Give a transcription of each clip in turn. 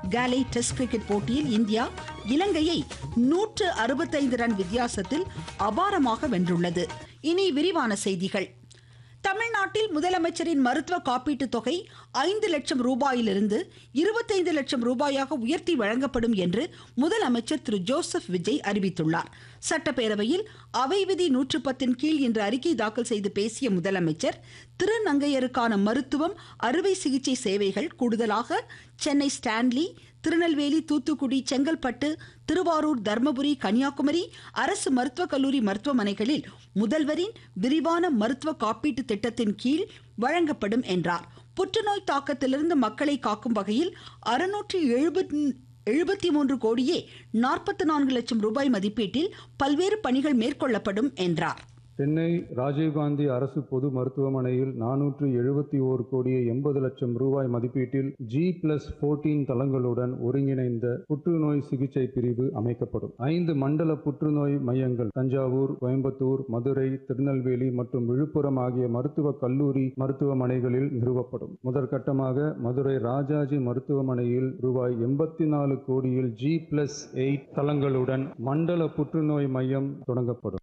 காலை test cricket போட்டியில் India இலங்கையை நூற்று அறுபத்தைந்து ரன் வித்தியாசத்தில் அபாரமாக வென்றுள்ளது இனி விரிவான செய்திகள் தமிழ்நாட்டில் முதலமைச்சரின் மருத்துவ காப்பீட்டு தொகை ஐந்து லட்சம் ரூபாயிலிருந்து இருபத்தைந்து லட்சம் ரூபாயாக உயர்த்தி வழங்கப்படும் என்று முதலமைச்சர் திரு ஜோசப் விஜய் அறிவித்துள்ளார் சட்டப்பேரவையில் அவை விதி நூற்று பத்தின் கீழ் இன்று அறிக்கை தாக்கல் செய்து பேசிய முதலமைச்சர் திருநங்கையருக்கான மருத்துவம் அறுவை சிகிச்சை சேவைகள் கூடுதலாக சென்னை ஸ்டான்லி திருநெல்வேலி தூத்துக்குடி செங்கல்பட்டு திருவாரூர் தர்மபுரி கன்னியாகுமரி அரசு மருத்துவக் கல்லூரி மருத்துவமனைகளில் முதல்வரின் விரிவான மருத்துவ காப்பீட்டு திட்டத்தின் கீழ் வழங்கப்படும் என்றார் புற்றுநோய் தாக்கத்திலிருந்து மக்களை காக்கும் வகையில் அறுநூற்றி எழுபத்தி எழுபத்தி மூன்று கோடியே நாற்பத்தி நான்கு லட்சம் ரூபாய் மதிப்பீட்டில் பல்வேறு பணிகள் மேற்கொள்ளப்படும் என்றார் சென்னை ராஜீவ்காந்தி அரசு பொது மருத்துவமனையில் நானூற்று எழுபத்தி ஓரு கோடியே எண்பது லட்சம் ரூபாய் மதிப்பீட்டில் ஜி பிளஸ் போர்டீன் தளங்களுடன் ஒருங்கிணைந்த புற்றுநோய் சிகிச்சை பிரிவு அமைக்கப்படும் ஐந்து மண்டல புற்றுநோய் மையங்கள் தஞ்சாவூர் கோயம்புத்தூர் மதுரை திருநெல்வேலி மற்றும் விழுப்புரம் ஆகிய மருத்துவக் கல்லூரி மருத்துவமனைகளில் நிறுவப்படும் முதற்கட்டமாக மதுரை ராஜாஜி மருத்துவமனையில் ரூபாய் எண்பத்தி நாலு கோடியில் ஜி பிளஸ் எயிட் தளங்களுடன் மண்டல புற்றுநோய் மையம் தொடங்கப்படும்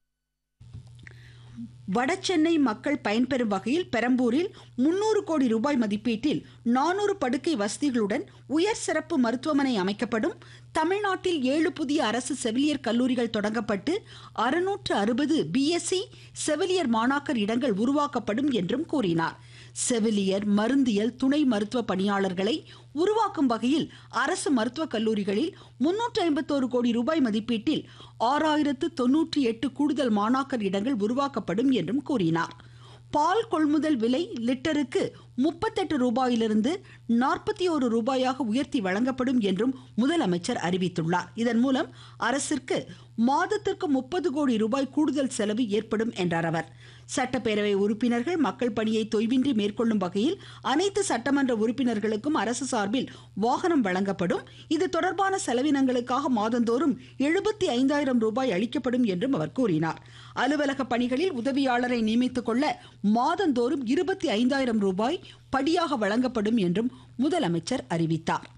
வடசென்னை மக்கள் பயன்பெறும் வகையில் பெரம்பூரில் முன்னூறு கோடி ரூபாய் மதிப்பீட்டில் நானூறு படுக்கை வசதிகளுடன் உயர் சிறப்பு மருத்துவமனை அமைக்கப்படும் தமிழ்நாட்டில் ஏழு புதிய அரசு செவிலியர் கல்லூரிகள் தொடங்கப்பட்டு அறுநூற்று அறுபது பிஎஸ்சி செவிலியர் மாணாக்கர் இடங்கள் உருவாக்கப்படும் என்றும் கூறினார் செவிலியர் மருந்தியல் துணை மருத்துவ பணியாளர்களை உருவாக்கும் வகையில் அரசு மருத்துவக் கல்லூரிகளில் முன்னூற்று ஐம்பத்தோரு கோடி ரூபாய் மதிப்பீட்டில் ஆறாயிரத்து தொன்னூற்றி எட்டு கூடுதல் மாணாக்கர் இடங்கள் உருவாக்கப்படும் என்றும் கூறினார் பால் கொள்முதல் விலை லிட்டருக்கு முப்பத்தெட்டு ரூபாயிலிருந்து நாற்பத்தி ஒரு ரூபாயாக உயர்த்தி வழங்கப்படும் என்றும் முதலமைச்சர் அறிவித்துள்ளார் இதன் மூலம் அரசிற்கு மாதத்திற்கு முப்பது கோடி ரூபாய் கூடுதல் செலவு ஏற்படும் என்றார் அவர் சட்டப்பேரவை உறுப்பினர்கள் மக்கள் பணியை தொய்வின்றி மேற்கொள்ளும் வகையில் அனைத்து சட்டமன்ற உறுப்பினர்களுக்கும் அரசு சார்பில் வாகனம் வழங்கப்படும் இது தொடர்பான செலவினங்களுக்காக மாதந்தோறும் எழுபத்தி ஐந்தாயிரம் ரூபாய் அளிக்கப்படும் என்றும் அவர் கூறினார் அலுவலக பணிகளில் உதவியாளரை நியமித்துக் கொள்ள மாதந்தோறும் இருபத்தி ஐந்தாயிரம் ரூபாய் படியாக வழங்கப்படும் என்றும் முதலமைச்சர் அறிவித்தார்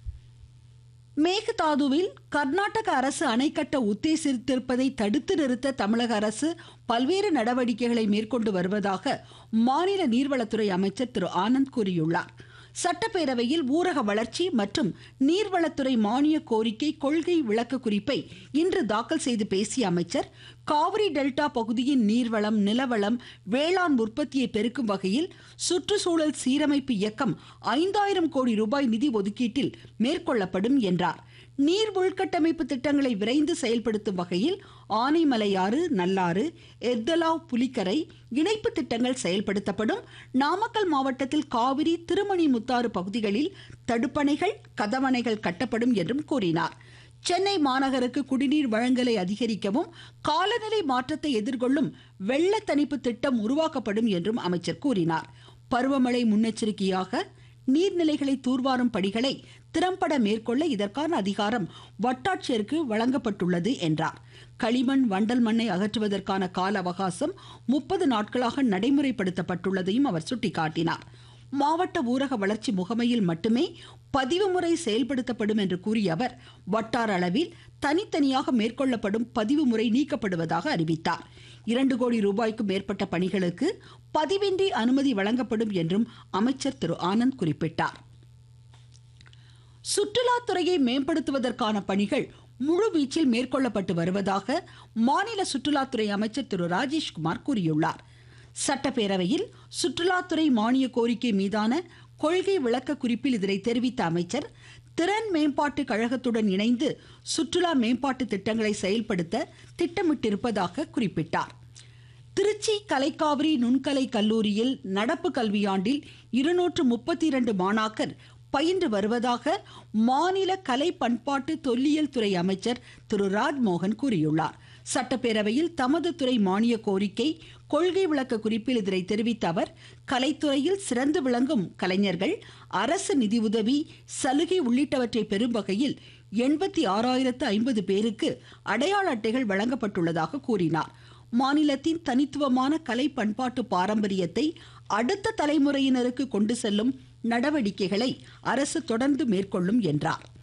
மேகதாதுவில் கர்நாடக அரசு அணை கட்ட உத்தேசித்திருப்பதை தடுத்து நிறுத்த தமிழக அரசு பல்வேறு நடவடிக்கைகளை மேற்கொண்டு வருவதாக மாநில நீர்வளத்துறை அமைச்சர் திரு ஆனந்த் கூறியுள்ளார் சட்டப்பேரவையில் ஊரக வளர்ச்சி மற்றும் நீர்வளத்துறை மானிய கோரிக்கை கொள்கை விளக்க குறிப்பை இன்று தாக்கல் செய்து பேசிய அமைச்சர் காவிரி டெல்டா பகுதியின் நீர்வளம் நிலவளம் வேளாண் உற்பத்தியை பெருக்கும் வகையில் சுற்றுச்சூழல் சீரமைப்பு இயக்கம் ஐந்தாயிரம் கோடி ரூபாய் நிதி ஒதுக்கீட்டில் மேற்கொள்ளப்படும் என்றார் நீர் உள்கட்டமைப்பு திட்டங்களை விரைந்து செயல்படுத்தும் வகையில் ஆனைமலையாறு நல்லாறு எர்தலாவ் புலிக்கரை இணைப்பு திட்டங்கள் செயல்படுத்தப்படும் நாமக்கல் மாவட்டத்தில் காவிரி திருமணிமுத்தாறு பகுதிகளில் தடுப்பணைகள் கதவணைகள் கட்டப்படும் என்றும் கூறினார் சென்னை மாநகருக்கு குடிநீர் வழங்கலை அதிகரிக்கவும் காலநிலை மாற்றத்தை எதிர்கொள்ளும் வெள்ள தணிப்பு திட்டம் உருவாக்கப்படும் என்றும் அமைச்சர் கூறினார் பருவமழை முன்னெச்சரிக்கையாக நீர்நிலைகளை தூர்வாரும் பணிகளை திறம்பட மேற்கொள்ள இதற்கான அதிகாரம் வட்டாட்சியருக்கு வழங்கப்பட்டுள்ளது என்றார் களிமண் வண்டல் மண்ணை அகற்றுவதற்கான கால அவகாசம் முப்பது நாட்களாக நடைமுறைப்படுத்தப்பட்டுள்ளதையும் அவர் சுட்டிக்காட்டினார் மாவட்ட ஊரக வளர்ச்சி முகமையில் மட்டுமே பதிவு முறை செயல்படுத்தப்படும் என்று கூறிய அவர் வட்டார அளவில் தனித்தனியாக மேற்கொள்ளப்படும் பதிவு முறை நீக்கப்படுவதாக அறிவித்தார் இரண்டு கோடி ரூபாய்க்கும் மேற்பட்ட பணிகளுக்கு பதிவின்றி அனுமதி வழங்கப்படும் என்றும் அமைச்சர் திரு ஆனந்த் குறிப்பிட்டார் சுற்றுலாத்துறையை மேம்படுத்துவதற்கான பணிகள் முழுவீச்சில் மேற்கொள்ளப்பட்டு வருவதாக மாநில சுற்றுலாத்துறை அமைச்சர் திரு ராஜேஷ்குமார் கூறியுள்ளார் சட்டப்பேரவையில் சுற்றுலாத்துறை மானிய கோரிக்கை மீதான கொள்கை விளக்க குறிப்பில் இதனை தெரிவித்த அமைச்சர் திறன் மேம்பாட்டு கழகத்துடன் இணைந்து சுற்றுலா மேம்பாட்டு திட்டங்களை செயல்படுத்த திட்டமிட்டிருப்பதாக குறிப்பிட்டார் திருச்சி கலைக்காவிரி நுண்கலை கல்லூரியில் நடப்பு கல்வியாண்டில் இருநூற்று முப்பத்தி இரண்டு மாணாக்கர் பயின்று வருவதாக மாநில கலை பண்பாட்டு தொல்லியல் துறை அமைச்சர் திரு ராஜ்மோகன் கூறியுள்ளார் சட்டப்பேரவையில் தமது துறை மானிய கோரிக்கை கொள்கை விளக்க குறிப்பில் இதனை தெரிவித்த அவர் கலைத்துறையில் சிறந்து விளங்கும் கலைஞர்கள் அரசு நிதியுதவி சலுகை உள்ளிட்டவற்றை பெறும் வகையில் எண்பத்தி ஆறாயிரத்து ஐம்பது பேருக்கு அடையாள அட்டைகள் வழங்கப்பட்டுள்ளதாக கூறினார் மாநிலத்தின் தனித்துவமான கலை பண்பாட்டு பாரம்பரியத்தை அடுத்த தலைமுறையினருக்கு கொண்டு செல்லும் நடவடிக்கைகளை அரசு தொடர்ந்து மேற்கொள்ளும் என்றார்